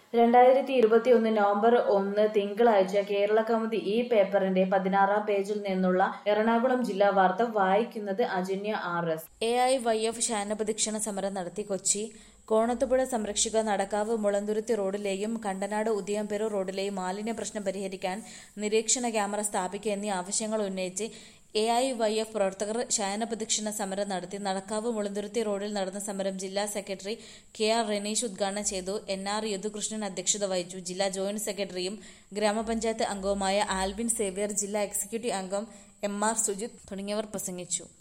രണ്ടായിരത്തി ഇരുപത്തിയൊന്ന് നവംബർ ഒന്ന് തിങ്കളാഴ്ച കേരള കൗമുദി ഈ പേപ്പറിന്റെ പതിനാറാം പേജിൽ നിന്നുള്ള എറണാകുളം ജില്ലാ വാർത്ത വായിക്കുന്നത് Ajanya R S A I Y F ശയനപ്രദക്ഷിണ സമരം നടത്തി കൊച്ചി കോണത്തുപുഴ സംരക്ഷിക നടക്കാവ് മുളന്തുരുത്തി റോഡിലെയും കണ്ടനാട് ഉദിയംപെരു റോഡിലെയും മാലിന്യ പ്രശ്നം പരിഹരിക്കാൻ നിരീക്ഷണ ക്യാമറ സ്ഥാപിക്കുക എന്നീ ആവശ്യങ്ങൾ ഉന്നയിച്ച് എ ഐ വൈ എഫ് പ്രവർത്തകർ ശയനപ്രദക്ഷിണ സമരം നടത്തി നടക്കാവ് മുളന്തുരുത്തി റോഡിൽ നടന്ന സമരം ജില്ലാ സെക്രട്ടറി കെ ആർ റെനീഷ് ഉദ്ഘാടനം ചെയ്തു എൻ ആർ യദുകൃഷ്ണൻ അധ്യക്ഷത വഹിച്ചു ജില്ലാ ജോയിന്റ് സെക്രട്ടറിയും ഗ്രാമപഞ്ചായത്ത് അംഗവുമായ ആൽവിൻ സേവ്യർ ജില്ലാ എക്സിക്യൂട്ടീവ് അംഗം എം ആർ സുജിത് തുടങ്ങിയവർ പ്രസംഗിച്ചു